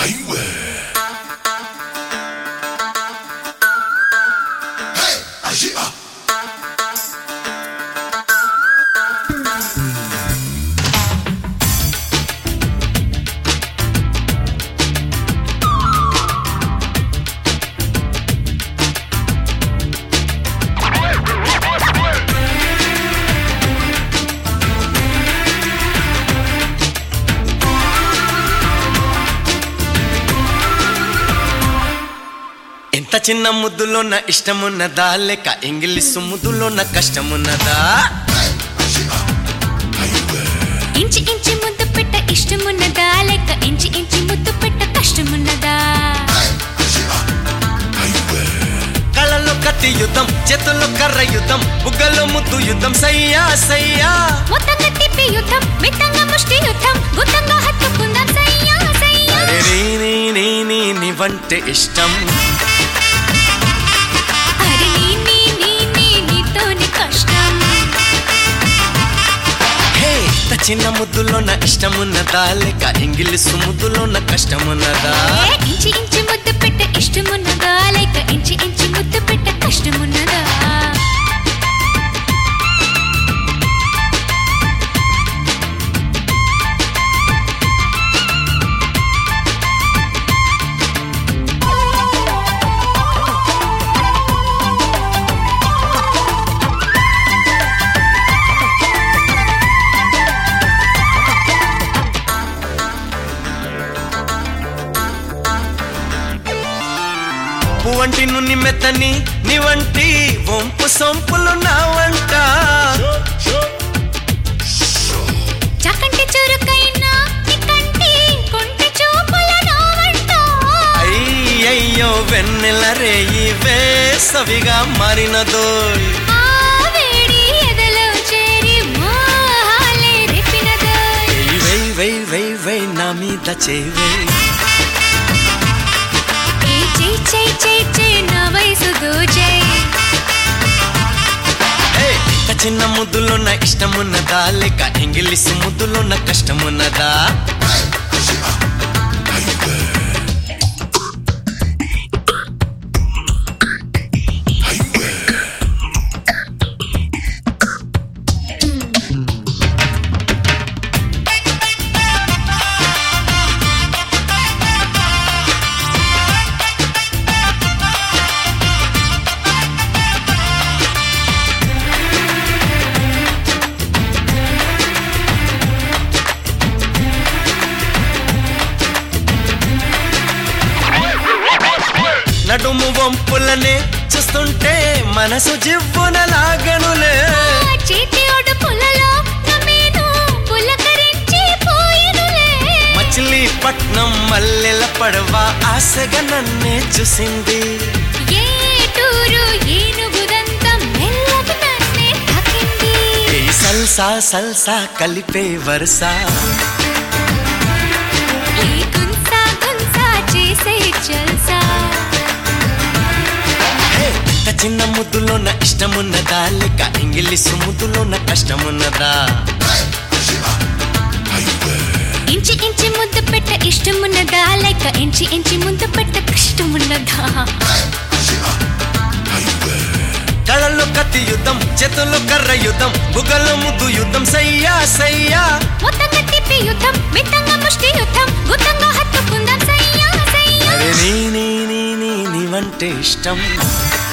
ఎంత చిన్న ముద్దులోన ఇష్టమున్నదా లేక ఇంగ్లీషు ముద్దులోన కష్టమున్నదా ఇంచి ఇంచి ముద్దు పెట్ట ఇష్టమున్నదా లేక ఇంచి ఇంచి ముద్దు పెట్ట కష్టమున్నదా కళ్ళలో కత్తి యుద్ధం చేతుల్లో కర్ర యుద్ధం బుగ్గలో ముద్దు యుద్ధం సయ్యా సయ్యా మొత్తంగా తిప్పి యుద్ధం మిత్తంగా ముష్టి యుద్ధం గుత్తంగా హత్తుకుందాం సయ్యా సయ్యా అరే నీ నీ నీ నీ నీవంటే ఇష్టం అరే నీ నీ నీ నీ నీతోని కష్టం హే ఇంత చిన్న ముద్దులోన ఇష్టమున్నదా లేక ఇంగ్లీషు ముద్దులోన కష్టమున్నదా ఏ ఇంచి ఇంచి ముద్దు పెట్ట ఇష్టమున్నదా లేక ఇంచి ఇంచి ముద్దు పెట్ట కష్టమున్నదా పువ్వంటి నున్ని మెత్తని నీ వంటి వంపు సొంపులు నా వంట చాకంటి చురుకైనా నీ కంటి కొంటె చూపుల నా వంట అయ్యయ్యో వెన్నెల రేయి వేసవిగా మారినదోయ్ ఆ వేడి ఎదలో చేరి మోహాలే రేపినదోయ్. వెయ్ వెయ్ వెయ్ వెయ్ వెయ్ నా మీద చేవే ఏ చై చై చై చై నా వయసు దోచై. ఇంత చిన్న ముద్దులో నా ఇష్టమున్నదా లేక ఇంగ్లీష్ ముద్దులో నా కష్టమున్నదా నడుము వంపులనే చూస్తుంటే మనసు జివ్వున లాగనులే ఆ చేతి ఒడుపులలో నమ్మేను పులకరించి పోయినులే. మచిలీపట్నం మల్లెల పడవ ఆశగా నన్నే చూసింది ఏటూరు ఏనుగుదంతం మెల్లగా నన్నే తాకింది. ఈ సల్సా సల్సా కలిపే వరుస ఈ గుంసా గుంసా చేసే జల్సా హే, ఇంత చిన్న ముద్దులో నా ఇష్టమున్నదా లేక ఇంగ్లీష్ ముద్దులో నా కష్టమున్నదా ఇంచి ఇంచి ముద్దు పెట్ట ఇష్టమున్నదా లేక ఇంచి ఇంచి ముద్దు పెట్ట కష్టమున్నదా కళ్ళల్లో కత్తి యుద్ధం చేతుల్లో కర్ర యుద్ధం బుగ్గల్లో ముద్దు యుద్ధం సయ్యా సయ్యా మొత్తంగా తిప్పి యుద్ధం మిత్తంగా ముష్టి యుద్ధం గుత్తంగా హత్తుకుందాం సయ్యా సయ్యా అరే నీ నీ నీ నీ నీవంటే ఇష్టం